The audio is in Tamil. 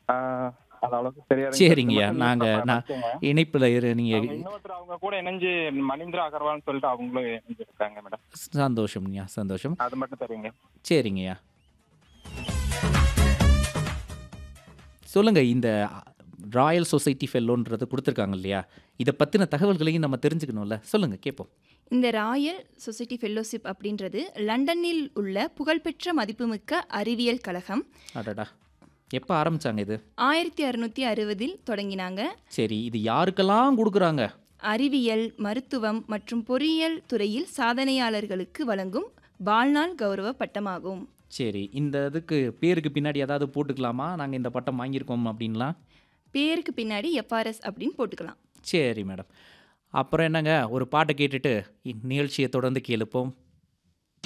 ஆஹ், அது அளவுக்கு தெரியாது சரிங்கய்யா நாங்கள் நான் இணைப்பில் இரு நீங்கள் இன்னொருத்தர் அவங்க கூட இணைஞ்சு மணிந்திரா அகர்வால்னு சொல்லிட்டு அவங்களும் இணைஞ்சிருக்காங்க மேடம் சந்தோஷம்யா சந்தோஷம் அது மட்டும் தெரியுங்க சரிங்கய்யா சொல்லுங்க இந்த ராயல் சொசைட்டி ஃபெல்லோன்றது கொடுத்துருக்காங்க இல்லையா இதை பற்றின தகவல்களையும் நம்ம தெரிஞ்சுக்கணும்ல சொல்லுங்க கேட்போம் இந்த ராயல் சொசைட்டி ஃபெல்லோஷிப் அப்படின்றது லண்டனில் உள்ள புகழ்பெற்ற மதிப்புமிக்க அறிவியல் கழகம் அடடா எப்போ ஆரம்பிச்சாங்க இது ஆயிரத்தி அறுநூற்றி அறுபதில் தொடங்கினாங்க சரி இது யாருக்கெல்லாம் கொடுக்குறாங்க அறிவியல் மருத்துவம் மற்றும் பொறியியல் துறையில் சாதனையாளர்களுக்கு வழங்கும் வாழ்நாள் கௌரவ பட்டமாகும் சரி இந்த இதுக்கு பேருக்கு பின்னாடி ஏதாவது போட்டுக்கலாமா நாங்கள் இந்த பட்டம் வாங்கியிருக்கோம் அப்படின்லாம் பேருக்கு பின்னாடி எஃப்ஆர்எஸ் அப்படின்னு போட்டுக்கலாம் சரி மேடம் அப்புறம் என்னங்க ஒரு பாட்டை கேட்டுட்டு இந்நிகழ்ச்சியை தொடர்ந்து கேளுப்போம்